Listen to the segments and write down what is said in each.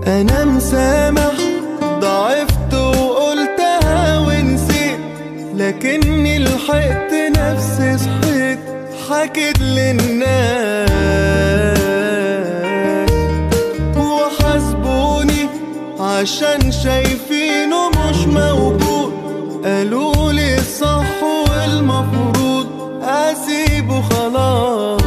انا مسامح ضعفت وقلتها ونسيت لكني لحقت نفسي صحيت حكيت للناس وحاسبوني عشان شايفينه مش موجود قالوا لي الصح والمفروض اسيبه خلاص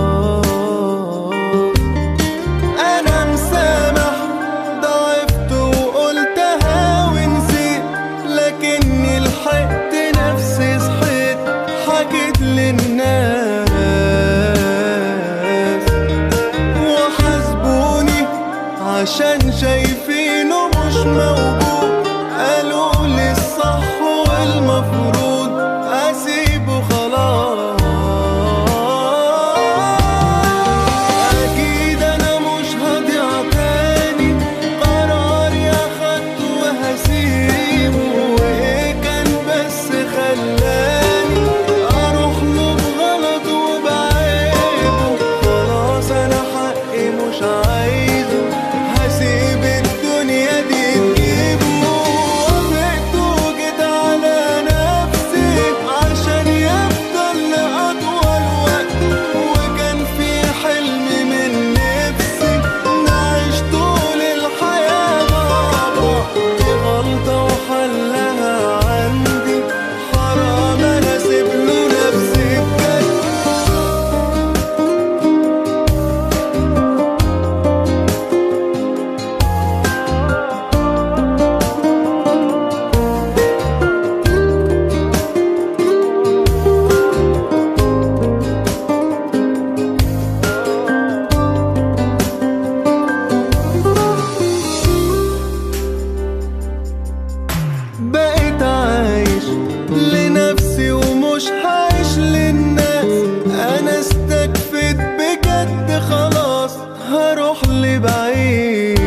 انا مسامح ضعفت وقلتها ونسيت لكني لحقت نفسي صحيت حكيت للناس وحاسبوني عشان شايفينه مش موجود قالوا لي الصح والمفروض اسيبه خلاص اكيد انا مش هضيع تاني قراري اخدته وهسيبه وايه كان بس خلاني اروح له بغلط وبعيبه خلاص انا حقي مش عايزه هسيب الدنيا دي تجيبه وافقت وجيت على نفسي عشان يفضل لأطول وقت وكان في حلم من نفسي نعيش طول الحياة مع بعض دي غلطة وحلها عندي حرام أنا أسيب له نفسي بجد بقيت عايش لنفسي ومش عايش للناس انا استكفيت بجد خلاص هروح لبعيد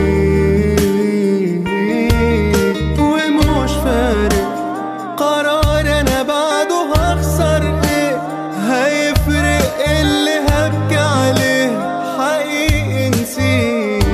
ومش فارق قرار انا بعده هخسر ايه هيفرق اللي هبكي عليه حقيقي نسيت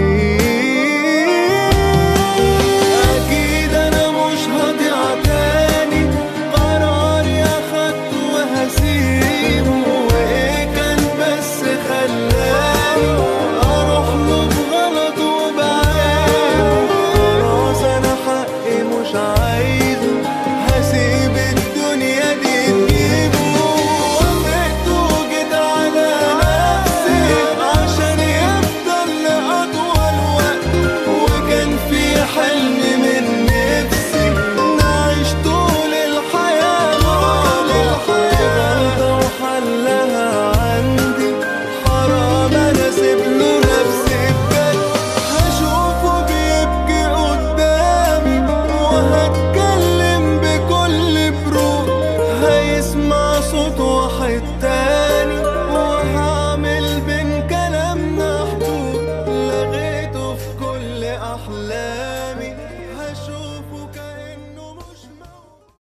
أكيد أنا مش هضيع تاني قراري أخدته وهسيبه وإيه كان بس خلاني أروح له بغلط وبعيبه خلاص أنا حقي مش عايزه هسيب الدنيا دي تجيبه وافقت وجيت على نفسي عشان يفضل لأطول وقت وكان في حلم من نفسي نعيش طول الحياة طول الحياة غلطة وحلها عندي حرام أنا أسيب له نفسي بجد هشوفه بيبكي قدامي وهتكلم بكل برود هيسمع صوت واحد تاني